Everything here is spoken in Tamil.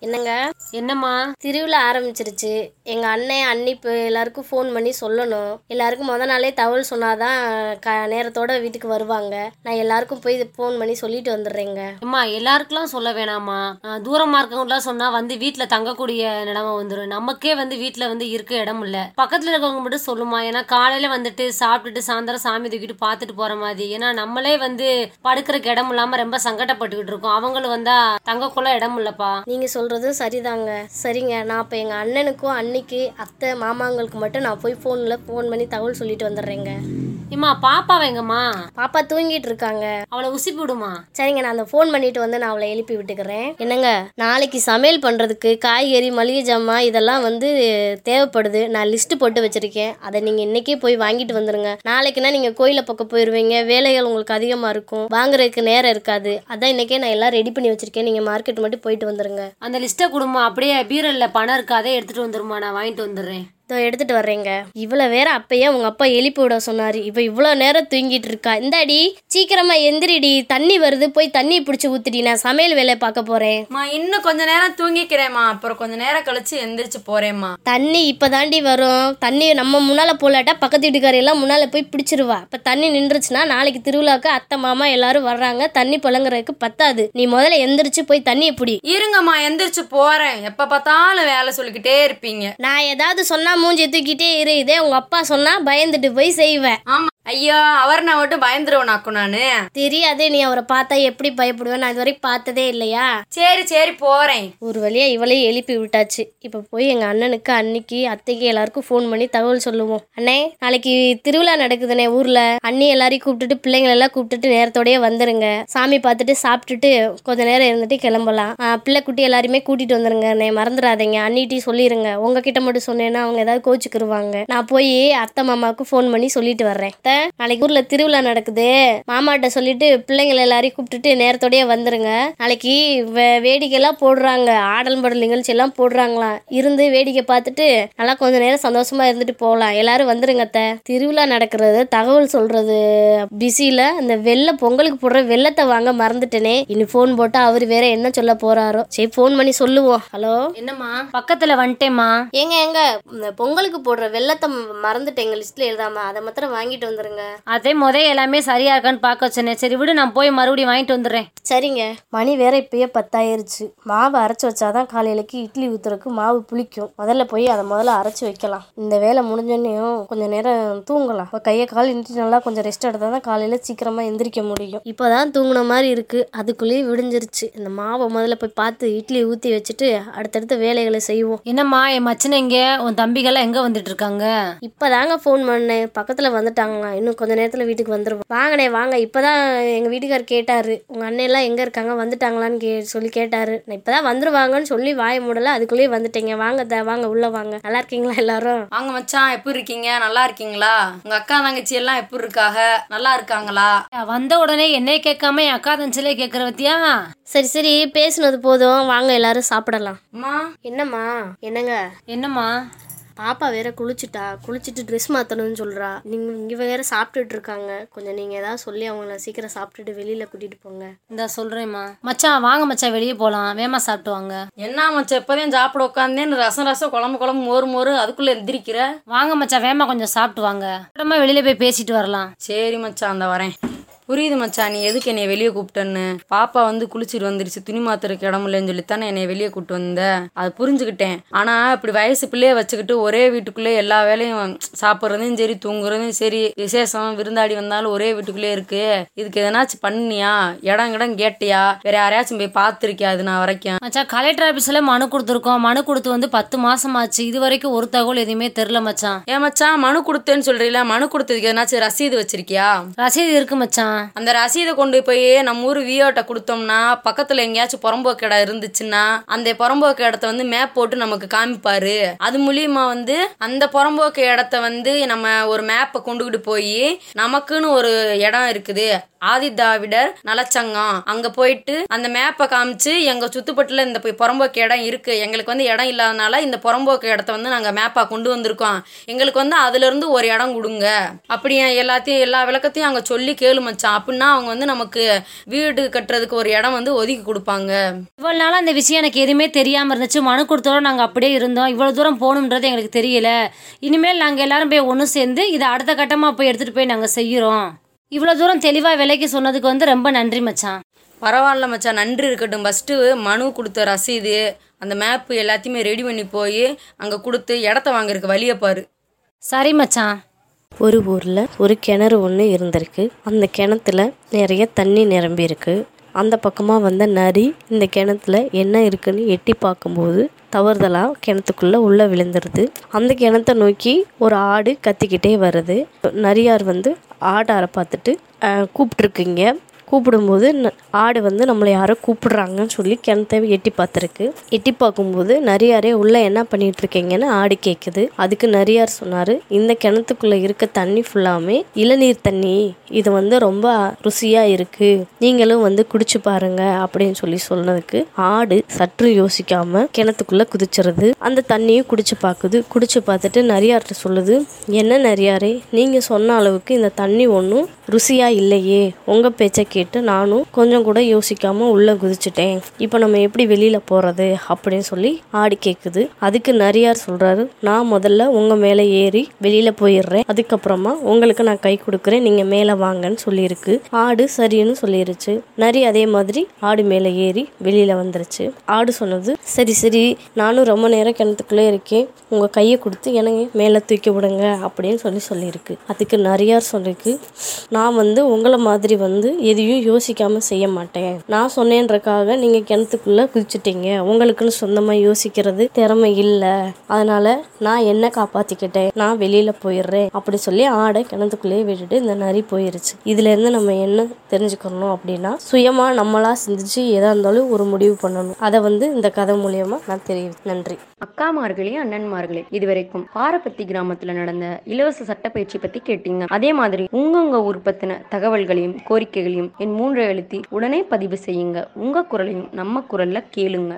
என்னங்க என்னம்மா திருவிழா ஆரம்பிச்சிருச்சு எங்க அண்ணன் அண்ணி இப்போ எல்லாருக்கும் ஃபோன் பண்ணி சொல்லணும் எல்லாருக்கும் முத நாளே தகவல் சொன்னாதான் க நேரத்தோட வீட்டுக்கு வருவாங்க நான் எல்லாருக்கும் போய் ஃபோன் பண்ணி சொல்லிட்டு வந்துடுறேங்க அம்மா எல்லாருக்கெல்லாம் சொல்ல வேணாம்மா அஹ், தூரமா இருக்கவங்களாம் சொன்னா வந்து வீட்டுல தங்கக்கூடிய நிலைமை வந்துடும் நமக்கே வந்து வீட்டுல வந்து இருக்க இடம் இல்ல பக்கத்துல இருக்கவங்க மட்டும் சொல்லுமா ஏன்னா காலையில வந்துட்டு சாப்பிட்டுட்டு சாயந்தரம் சாமி தூக்கிட்டு பார்த்துட்டு போற மாதிரி ஏன்னா நம்மளே வந்து படுக்கிறதுக்கு இடம் இல்லாம ரொம்ப சங்கடப்பட்டுக்கிட்டு இருக்கோம் அவங்களும் வந்தா தங்கக்குள்ள இடம் இல்லப்பா நீங்க சொல்றது சரிதாங்க சரிங்க நான் இப்போ எங்க அண்ணனுக்கும் அன்னிக்கு அத்தை மாமாங்களுக்கு மட்டும் நான் போய் ஃபோனில் ஃபோன் பண்ணி தகவல் சொல்லிட்டு வந்துடுறேங்க இம்மா பாப்பா வைங்கம்மா பாப்பா தூங்கிட்டு இருக்காங்க அவளை உசிப்பி விடுமா சரிங்க நான் அந்த ஃபோன் பண்ணிட்டு வந்து நான் அவளை எழுப்பி விட்டுக்கிறேன் என்னங்க நாளைக்கு சமையல் பண்ணுறதுக்கு காய்கறி மளிகை ஜாமான் இதெல்லாம் வந்து தேவைப்படுது நான் லிஸ்ட்டு போட்டு வச்சுருக்கேன் அதை நீங்கள் இன்றைக்கே போய் வாங்கிட்டு வந்துடுங்க நாளைக்குனா நீங்கள் கோயிலை பக்கம் போயிடுவீங்க வேலைகள் உங்களுக்கு அதிகமாக இருக்கும் வாங்குறதுக்கு நேரம் இருக்காது அதான் இன்றைக்கே நான் எல்லாம் ரெடி பண்ணி வச்சுருக்கேன் நீங்கள் மார்க்கெட் மட்டும் போயிட்டு வந்துடுங்க அந்த லிஸ்ட்டை கொடுமா அப்படியே பீரல்ல பணம் இருக்கு அதை எடுத்துட்டு வந்துருமா நான் வாங்கிட்டு வந்துடுறேன் இதோ எடுத்துட்டு வர்றேங்க இவ்வளோ வேற அப்பயே உங்க அப்பா எழுப்பி விட சொன்னாரு இப்போ இவ்வளோ நேரம் தூங்கிட்டு இருக்கா இந்தாடி சீக்கிரமா எந்திரிடி தண்ணி வருது போய் தண்ணி பிடிச்சி ஊத்துடி நான் சமையல் வேலையை பார்க்க போறேன் மா இன்னும் கொஞ்ச நேரம் தூங்கிக்கிறேம்மா அப்புறம் கொஞ்ச நேரம் கழிச்சு எந்திரிச்சு போறேம்மா தண்ணி இப்போ தாண்டி வரும் தண்ணி நம்ம முன்னால போலாட்டா பக்கத்து வீட்டுக்கார எல்லாம் முன்னால போய் பிடிச்சிருவா இப்போ தண்ணி நின்றுச்சுன்னா நாளைக்கு திருவிழாக்கு அத்தை மாமா எல்லாரும் வர்றாங்க தண்ணி புழங்குறதுக்கு பத்தாது நீ முதல்ல எந்திரிச்சு போய் தண்ணியை பிடி இருங்கம்மா எந்திரிச்சு போறேன் எப்ப பார்த்தாலும் வேலை சொல்லிக்கிட்டே இருப்பீங்க நான் ஏதாவது சொன்னா மூஞ்சி தூக்கிட்டே இரு இதே உங்க அப்பா சொன்னா பயந்துட்டு போய் செய்வேன் ஆமா ஐயோ அவர் நான் மட்டும் பயந்துருவனாக்கும் நானு தெரியாதே நீ அவரை பார்த்தா எப்படி பயப்படுவேன் நான் இது வரைக்கும் பார்த்ததே இல்லையா சரி சரி போறேன் ஒரு வழியா இவளையும் எழுப்பி விட்டாச்சு இப்போ போய் எங்கள் அண்ணனுக்கு அன்னிக்கு அத்தைக்கு எல்லாருக்கும் ஃபோன் பண்ணி தகவல் சொல்லுவோம் அண்ணே நாளைக்கு திருவிழா நடக்குதுண்ணே ஊரில் அண்ணி எல்லாரையும் கூப்பிட்டுட்டு பிள்ளைங்களை எல்லாம் கூப்பிட்டுட்டு நேரத்தோடயே வந்துருங்க சாமி பார்த்துட்டு சாப்பிட்டுட்டு கொஞ்ச நேரம் இருந்துட்டு கிளம்பலாம் ஆ, பிள்ளை குட்டி எல்லாரையுமே கூட்டிட்டு வந்துருங்க அண்ணே மறந்துடாதீங்க அண்ணிட்டையும் சொல்லிடுங்க உங்ககிட்ட மட்டும் சொன்னேன்னா அவங்க ஏதாவது கோச்சுக்கிருவாங்க நான் போய் அத்தை மாமாவுக்கு ஃபோன் பண்ணி சொல்லிட்டு வர்றேன் அத்தை, நாளைக்கு ஊரில் திருவிழா நடக்குது மாமாட்ட சொல்லிட்டு பிள்ளைங்களை எல்லாரையும் கூப்பிட்டுட்டு நேரத்தோடயே வந்துருங்க நாளைக்கு வே- வேடிக்கைலாம் போடுறாங்க ஆடல் பாடல் நிகழ்ச்சி எல்லாம் போடுறாங்களாம் இருந்து வேடிக்கை பார்த்துட்டு நல்லா கொஞ்ச நேரம் சந்தோஷமா இருந்துட்டு போகலாம் எல்லாரும் வந்துருங்க அத்தை திருவிழா நடக்கிறது தகவல் சொல்றது பிஸியில் இந்த வெள்ளை பொங்கலுக்கு போடுற வெள்ளத்தை வாங்க மறந்துட்டேனே இனி ஃபோன் போட்டா அவர் வேற என்ன சொல்ல போறாரோ சரி ஃபோன் பண்ணி சொல்லுவோம் ஹலோ என்னம்மா பக்கத்துல வந்துட்டேம்மா ஏங்க ஏங்க இந்த பொங்கலுக்கு போடுற வெள்ளத்தை ம- மறந்துட்டேன் எங்க லிஸ்ட்ல எழுதாம அதை மாத்திரம் வாங்கிட்டு வந்துருங்க அதே முத எல்லாமே சரியா இருக்கான்னு பார்க்க வச்சேனே சரி விடு நான் போய் மறுபடியும் வாங்கிட்டு வந்துடுறேன் சரிங்க மணி வேற இப்பயே பத்தாயிருச்சு மாவு அரைச்சு வச்சாதான் காலையிலக்கு இட்லி ஊத்துறதுக்கு மாவு புளிக்கும் முதல்ல போய் அதை முதல்ல அரைச்சு வைக்கலாம் இந்த வேலை முடிஞ்சோடனையும் கொஞ்ச நேரம் தூங்கலாம் இப்போ கையை கால் இன்ட்டு நல்லா கொஞ்சம் ரெஸ்ட் எடுத்தால் தான் காலையில் சீக்கிரமாக எந்திரிக்க முடியும் இப்போ தான் தூங்குன மாதிரி இருக்குது அதுக்குள்ளேயே விடிஞ்சிருச்சு இந்த மாவை முதல்ல போய் பார்த்து இட்லி ஊற்றி வச்சுட்டு அடுத்தடுத்த வேலைகளை செய்வோம் என்னம்மா என் மச்சனை எங்க உன் தம்பிகள்லாம் எங்க வந்துட்டு இருக்காங்க இப்போதாங்க ஃபோன் பண்ணேன் பக்கத்தில் வந்துட்டாங்களா இன்னும் கொஞ்ச நேரத்தில் வீட்டுக்கு வந்துருவோம் வாங்கண்ணே வாங்க இப்போதான் எங்கள் வீட்டுக்கார் கேட்டார் உங்கள் அண்ணெல்லாம் எங்கே இருக்காங்க வந்துட்டாங்களான்னு கே சொல்லி கேட்டார் நான் இப்போ தான் வந்துருவாங்கன்னு சொல்லி வாய மூடல அதுக்குள்ளேயே வந்துட்டீங்க வாங்க த வாங்க உள்ளே வாங்க நல்லா இருக்கீங்களா எல்லாரும் வாங்க மச்சான் எப்படி இருக்கீங்க நல்லா இருக்கீங்களா உங்க அக்கா தங்கச்சி எல்லாம் எப்படி இருக்காக நல்லா இருக்காங்களா வந்த உடனே என்னைய கேட்காம என் அக்கா தங்கச்சிலே கேட்கற பத்தியா சரி சரி பேசுனது போதும் வாங்க எல்லாரும் சாப்பிடலாம் அம்மா என்னம்மா என்னங்க என்னம்மா பாப்பா வேற குளிச்சுட்டா குளிச்சுட்டு ட்ரெஸ் மாற்றணும்னு சொல்கிறா நீங்கள் இங்கே வேற சாப்பிட்டுட்டு இருக்காங்க கொஞ்சம் நீங்கள் ஏதாவது சொல்லி அவங்கள சீக்கிரம் சாப்பிட்டுட்டு வெளியில் கூட்டிகிட்டு போங்க இந்த சொல்றேம்மா மச்சான் வாங்க மச்சான் வெளியே போலாம் வேமா சாப்பிட்டு வாங்க என்ன மச்சான் இப்பதான் சாப்பிட உட்காந்தேன் ரசம் ரசம் குழம்பு குழம்பு மோறு மோறு அதுக்குள்ள எந்திரிக்கிற வாங்க மச்சான் வேமா கொஞ்சம் சாப்பிட்டு வாங்க அப்புறமா வெளியில போய் பேசிட்டு வரலாம் சரி மச்சான் அந்த வரேன் புரியுது மச்சான் நீ எதுக்கு என்னை வெளியே கூப்பிட்டேன்னு பாப்பா வந்து குளிச்சிட்டு வந்துருச்சு துணி மாத்துறதுக்கு இடம் இல்லைன்னு சொல்லித்தானே என்னை வெளியே கூப்பிட்டு வந்த அது புரிஞ்சுக்கிட்டேன் ஆனா இப்படி வயசு பிள்ளைய வச்சுக்கிட்டு ஒரே வீட்டுக்குள்ளே எல்லா வேலையும் சாப்பிட்றதையும் சரி தூங்குறதையும் சரி விசேஷம் விருந்தாடி வந்தாலும் ஒரே வீட்டுக்குள்ளே இருக்கு இதுக்கு எதனாச்சும் பண்ணியா இடம் இடம் கேட்டியா வேற யாரையாச்சும் போய் பார்த்துருக்கியா அது நான் வரைக்கும் மச்சான் கலெக்டர் ஆபீஸ்ல மனு கொடுத்துருக்கோம் மனு கொடுத்து வந்து பத்து மாசம் ஆச்சு இது வரைக்கும் ஒரு தகவல் எதுவுமே தெரில மச்சான் ஏன் மச்சான் மனு கொடுத்தேன்னு சொல்றீல மனு கொடுத்ததுக்கு எதனாச்சும் ரசீது வச்சிருக்கியா ரசீது இருக்கு மச்சான் அந்த ரசீதை கொண்டு போய் நம்ம ஊர் வியோட்ட கொடுத்தோம்னா பக்கத்துல எங்கேயாச்சும் புறம்போக்கு இடம் இருந்துச்சுன்னா அந்த புறம்போக்கு இடத்த வந்து மேப் போட்டு நமக்கு காமிப்பாரு அது மூலியமா வந்து அந்த புறம்போக்கு இடத்த வந்து நம்ம ஒரு மேப்பை கொண்டுகிட்டு போய் நமக்குன்னு ஒரு இடம் இருக்குது ஆதி திராவிடர் நலச்சங்கம் அங்க போயிட்டு அந்த மேப்பை காமிச்சு எங்க சுத்துப்பட்டுல இந்த போய் புறம்போக்கு இடம் இருக்கு எங்களுக்கு வந்து இடம் இல்லாதனால இந்த புறம்போக்கு இடத்த வந்து நாங்க மேப்பா கொண்டு வந்திருக்கோம் எங்களுக்கு வந்து அதுல இருந்து ஒரு இடம் கொடுங்க அப்படி எல்லாத்தையும் எல்லா விளக்கத்தையும் அங்க சொல்லி கேளு மச்சான் மச்சான் அப்படின்னா அவங்க வந்து நமக்கு வீடு கட்டுறதுக்கு ஒரு இடம் வந்து ஒதுக்கி கொடுப்பாங்க இவ்வளவு நாளா அந்த விஷயம் எனக்கு எதுவுமே தெரியாம இருந்துச்சு மனு கொடுத்தோட நாங்க அப்படியே இருந்தோம் இவ்வளவு தூரம் போகணுன்றது எங்களுக்கு தெரியல இனிமேல் நாங்க எல்லாரும் போய் ஒன்று சேர்ந்து இதை அடுத்த கட்டமா போய் எடுத்துட்டு போய் நாங்க செய்யறோம் இவ்வளவு தூரம் தெளிவா விலைக்கு சொன்னதுக்கு வந்து ரொம்ப நன்றி மச்சான் பரவாயில்ல மச்சான் நன்றி இருக்கட்டும் ஃபஸ்ட்டு மனு கொடுத்த ரசீது அந்த மேப்பு எல்லாத்தையுமே ரெடி பண்ணி போய் அங்கே கொடுத்து இடத்த வாங்குறதுக்கு வழியை பாரு சரி மச்சான் ஒரு ஊரில் ஒரு கிணறு ஒன்று இருந்திருக்கு அந்த கிணத்துல நிறைய தண்ணி நிரம்பி இருக்கு அந்த பக்கமாக வந்த நரி இந்த கிணத்துல என்ன இருக்குன்னு எட்டி பார்க்கும்போது தவறுதலாக கிணத்துக்குள்ளே உள்ளே விழுந்துருது அந்த கிணத்தை நோக்கி ஒரு ஆடு கத்திக்கிட்டே வருது நரியார் வந்து ஆடாரை பார்த்துட்டு "அஹ், கூப்பிட்ருக்கீங்க கூப்பிடும்போது ந- ஆடு வந்து நம்மளை யாரோ கூப்பிடுறாங்கன்னு சொல்லி கிணத்தை எட்டி பார்த்துருக்கு எட்டி பார்க்கும்போது நரியாரே உள்ளே என்ன பண்ணிட்டு இருக்கீங்கன்னு ஆடு கேட்குது அதுக்கு நரியார் சொன்னார் இந்த கிணத்துக்குள்ளே இருக்க தண்ணி ஃபுல்லாமே இளநீர் தண்ணி இது வந்து ரொம்ப ருசியாக இருக்குது நீங்களும் வந்து குடிச்சு பாருங்க அப்படின்னு சொல்லி சொன்னதுக்கு ஆடு சற்று யோசிக்காம கிணத்துக்குள்ளே குதிச்சிருது அந்த தண்ணியும் குடிச்சு பார்க்குது குடிச்சு பார்த்துட்டு நரியார்கிட்ட சொல்லுது என்ன நரியாரே நீங்கள் சொன்ன அளவுக்கு இந்த தண்ணி ஒன்றும் ருசியாக இல்லையே உங்கள் பேச்சை கேட்டு நானும் கொஞ்சம் கூட யோசிக்காம உள்ளே குதிச்சிட்டேன் இப்போ நம்ம எப்படி வெளியில் போகிறது அப்படின்னு சொல்லி ஆடு கேட்குது அதுக்கு நரியார் சொல்கிறாரு நான் முதல்ல உங்கள் மேலே ஏறி வெளியில் போயிடுறேன் அதுக்கப்புறமா உங்களுக்கு நான் கை கொடுக்குறேன் நீங்கள் மேலே வாங்கன்னு சொல்லியிருக்கு ஆடு சரின்னு சொல்லிருச்சு நரி அதே மாதிரி ஆடு மேலே ஏறி வெளியில் வந்துருச்சு ஆடு சொன்னது சரி சரி நானும் ரொம்ப நேரம் கிணத்துக்குள்ளே இருக்கேன் உங்கள் கையை கொடுத்து எனக்கு மேலே தூக்கி விடுங்க அப்படின்னு சொல்லி சொல்லியிருக்கு அதுக்கு நரியார் சொல்லிருக்கு நான் வந்து உங்களை மாதிரி வந்து எதையும் யோசிக்காமல் செய்ய மாட்டேன் நான் சொன்னேன்றக்காக நீங்கள் கிணத்துக்குள்ளே குதிச்சிட்டீங்க உங்களுக்குன்னு சொந்தமாக யோசிக்கிறது திறமை இல்லை அதனால நான் என்ன காப்பாற்றிக்கிட்டேன் நான் வெளியில் போயிடுறேன் அப்படி சொல்லி ஆடை கிணத்துக்குள்ளேயே விட்டுட்டு இந்த நரி போயிருச்சு இதுலேருந்து நம்ம என்ன தெரிஞ்சுக்கணும் அப்படின்னா சுயமாக நம்மளா சிந்திச்சு எதாக இருந்தாலும் ஒரு முடிவு பண்ணணும் அதை வந்து இந்த கதை மூலியமா நான் தெரியும் நன்றி அக்காமார்களே அண்ணன்மார்களே இதுவரைக்கும் பாரபத்தி கிராமத்துல நடந்த இலவச சட்டப்பயிற்சி பத்தி கேட்டீங்க அதே மாதிரி உங்கவுங்க ஊர் பத்தின தகவல்களையும் கோரிக்கைகளையும் என் மூன்று எழுத்தி உடனே பதிவு செய்யுங்க உங்க குரலையும் நம்ம குரல்ல கேளுங்க